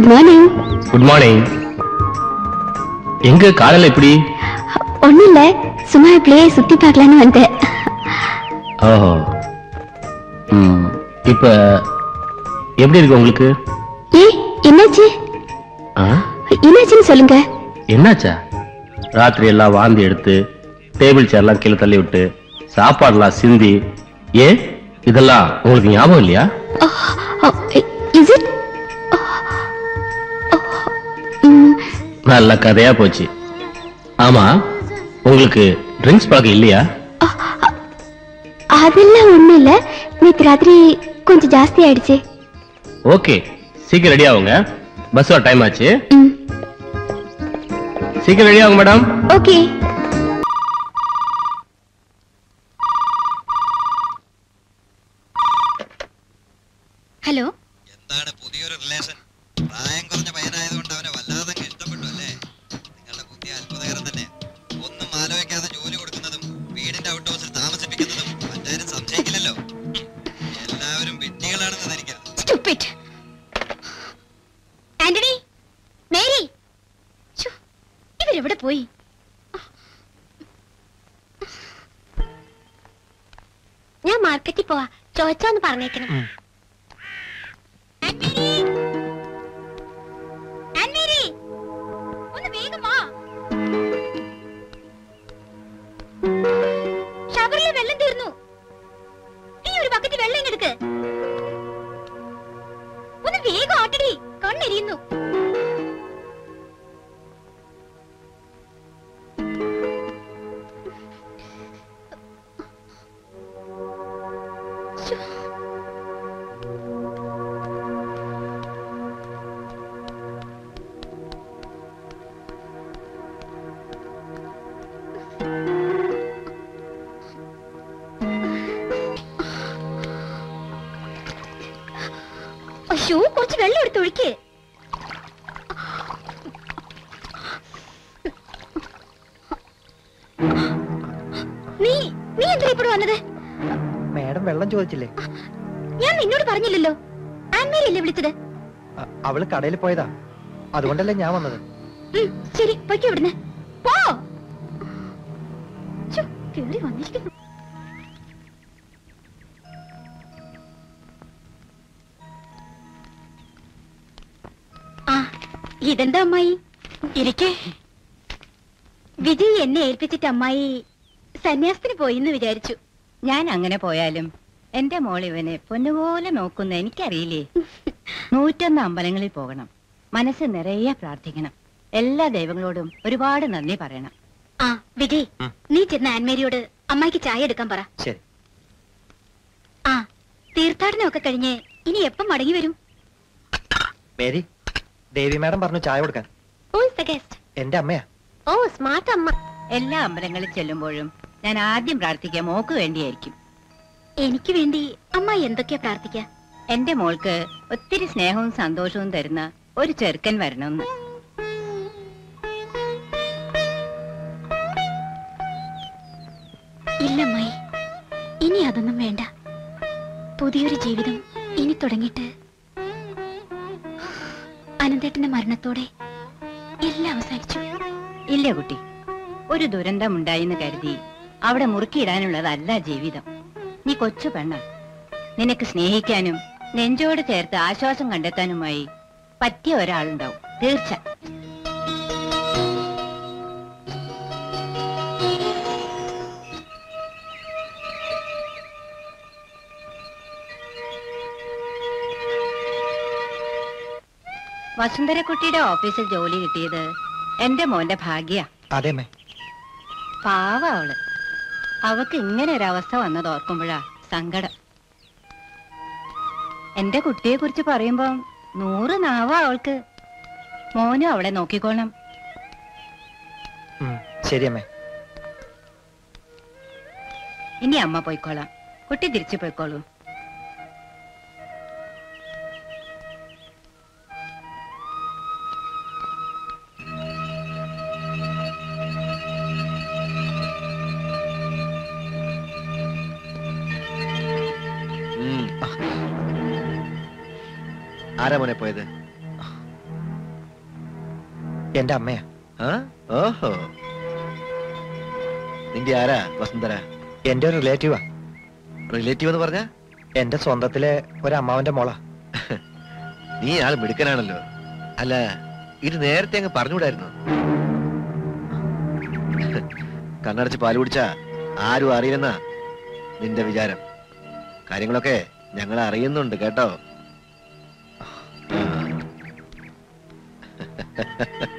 Good morning good morning எங்க காலையில எப்படி ஒண்ணும் இல்ல சும்மா இப்படியே சுத்தி பார்க்கலான்னு வந்தேன் ஓஹோ ம், இப்ப எப்படி இருக்கு உங்களுக்கு ஏ என்னாச்சு ஆ? என்னாச்சுன்னு சொல்லுங்க என்னாச்சா ராத்திரி எல்லாம் வாந்தி எடுத்து டேபிள் சேர்லாம் கீழே தள்ளி விட்டு சாப்பாடுலாம் சிந்தி ஏ இதெல்லாம் உங்களுக்கு ஞாபகம் இல்லையா இஸ் இட் நல்ல கதையா போச்சு ஆமா உங்களுக்கு ட்ரிங்க்ஸ் பழக்கம் இல்லையா அதெல்லாம் ஒண்ணும் இல்ல நேத்து ராத்திரி கொஞ்சம் ஜாஸ்தி ஆயிடுச்சு ஓகே சீக்கிரம் ரெடி ஆகுங்க பஸ் வர டைம் ஆச்சு ம், சீக்கிரம் ரெடி ஆகுங்க மேடம் ஓகே ഹലോ എന്താണ് പുതിയൊരു റിലേഷൻ പ്രായം കുറഞ്ഞ പയ്യനായതുകൊണ്ട് അവനെ വല്ലാതെ അങ്ങ് ഇഷ്ടപ്പെട്ടു അല്ലേ നിങ്ങളുടെ ബുദ്ധി അത്ഭുതകരം തന്നെ ഒന്നും ആലോചിക്കാതെ ജോലി കൊടുക്കുന്നതും വീടിന്റെ ഔട്ട് ഹൗസിൽ താമസിപ്പിക്കുന്നതും മറ്റാരും സംശയിക്കില്ലല്ലോ എല്ലാവരും വിഡ്ഢികളാണെന്ന് ധരിക്കരുത് സ്റ്റുപ്പിഡ് ആന്റണി മേരി ശ്ശോ, ഇവരെവിടെ പോയി ഞാൻ മാർക്കറ്റിൽ പോവാ ചോദിച്ചാന്ന് പറഞ്ഞേക്കണം ആൻമേരി! ആൻമേരി! ഒന്ന് വേഗം വാ. ഷവറിലെ വെള്ളം തീർന്നു നീ ഒരു ബക്കറ്റ് വെള്ളം ഇങ്ങെടുക്ക് ഒന്ന് വേഗം ആട്ടടി കണ്ണെരിയുന്നു ശ്ശോ. അയ്യോ കുറച്ച് വെള്ളം എടുത്ത് ഒഴിക്ക് നീ നീ എന്താ ഇപ്പോൾ വന്നത് മാഡം വെള്ളം ചോദിച്ചില്ലേ ഞാൻ നിന്നോട് പറഞ്ഞില്ലല്ലോ ആൻമേരി അല്ലേ വിളിച്ചത് അ- അവള് കടയിൽ പോയതാ അതുകൊണ്ടല്ലേ ഞാൻ വന്നത് ഉം, ശരി പൊയ്ക്കോ ഇവിടുന്ന് പോ ഛോ, കേറി വന്നിരിക്കുന്നു ആ ഇതെന്താ അമ്മായി ഇരിക്കേ വിജയ് എന്നെ ഏൽപ്പിച്ചിട്ട് അമ്മായി സന്യാസത്തിന് പോയി എന്ന് വിചാരിച്ചു ഞാൻ അങ്ങനെ പോയാലും എന്റെ മോൾ ഇവനെ പൊന്നുപോലെ നോക്കുന്ന എനിക്കറിയില്ലേ നൂറ്റൊന്ന് അമ്പലങ്ങളിൽ പോകണം മനസ്സ് നിറയെ പ്രാർത്ഥിക്കണം എല്ലാ ദൈവങ്ങളോടും ഒരുപാട് നന്ദി പറയണം ആ വിജയ് നീ ചെന്ന ആൻമേരിയോട് അമ്മായിക്ക് ചായ എടുക്കാൻ പറ ശരി ആ തീർത്ഥാടനമൊക്കെ കഴിഞ്ഞ് ഇനി എപ്പം മടങ്ങി വരും മേരി ദേവി മാഡം പറഞ്ഞു ചായ കൊടുക്കാൻ Who is the guest? എന്റെ അമ്മയാ ഓ സ്മാർട്ട് അമ്മ എല്ലാ അമ്പലങ്ങളിൽ ചെല്ലുമ്പോഴും ഞാൻ ആദ്യം പ്രാർത്ഥിക്കുക മോക്ക് വേണ്ടിയായിരിക്കും എനിക്ക് വേണ്ടി അമ്മ എന്തൊക്കെയാ പ്രാർത്ഥിക്ക എന്റെ മോൾക്ക് ഒത്തിരി സ്നേഹവും സന്തോഷവും തരുന്ന ഒരു ചെറുക്കൻ വരണമെന്ന് ഇല്ല അമ്മായി ഇനി അതൊന്നും വേണ്ട പുതിയൊരു ജീവിതം ഇനി തുടങ്ങിയിട്ട് അനന്തേട്ടന്റെ മരണത്തോടെ എല്ലാം അവസാനിച്ചു ഇല്ല കുട്ടി ഒരു ദുരന്തം ഉണ്ടായിന്ന് കരുതി അവിടെ മുറുക്കിയിടാനുള്ളതല്ല ജീവിതം നീ കൊച്ചു പെണ്ണ നിനക്ക് സ്നേഹിക്കാനും നെഞ്ചോട് ചേർത്ത് ആശ്വാസം കണ്ടെത്താനുമായി പറ്റിയ ഒരാളുണ്ടാവും തീർച്ച വസുന്ധരക്കുട്ടിയുടെ ഓഫീസിൽ ജോലി കിട്ടിയത് എന്റെ മോന്റെ ഭാഗ്യ അതെ അമ്മേ പാവ അവള് അവക്ക് ഇങ്ങനെ ഒരവസ്ഥ വന്നത് ഓർക്കുമ്പോഴാ സങ്കടം എന്റെ കുട്ടിയെ കുറിച്ച് പറയുമ്പം നൂറ് നാവ അവൾക്ക് മോനും അവളെ നോക്കിക്കോണം ഉം, ശരി അമ്മേ ഇനി അമ്മ പോയിക്കോളാം കുട്ടി തിരിച്ചു പോയിക്കോളൂ ആരാ മോനെ പോയത് എന്റെ അമ്മയാ ആ ഓഹോ നിന്റെ ആരാ വസുന്ധര എന്റെ ഒരു റിലേറ്റീവാ റിലേറ്റീവ് എന്ന് പറഞ്ഞ എന്റെ സ്വന്തത്തിലെ ഒരു അമ്മാവന്റെ മോളാ നീ ആള് മിടുക്കനാണല്ലോ അല്ല ഇത് നേരത്തെ അങ്ങ് പറഞ്ഞുകൂടായിരുന്നു കണ്ണടച്ച് പാല് കുടിച്ചാ ആരും അറിയില്ലെന്നാ നിന്റെ വിചാരം കാര്യങ്ങളൊക്കെ ഞങ്ങൾ അറിയുന്നുണ്ട് കേട്ടോ ആ.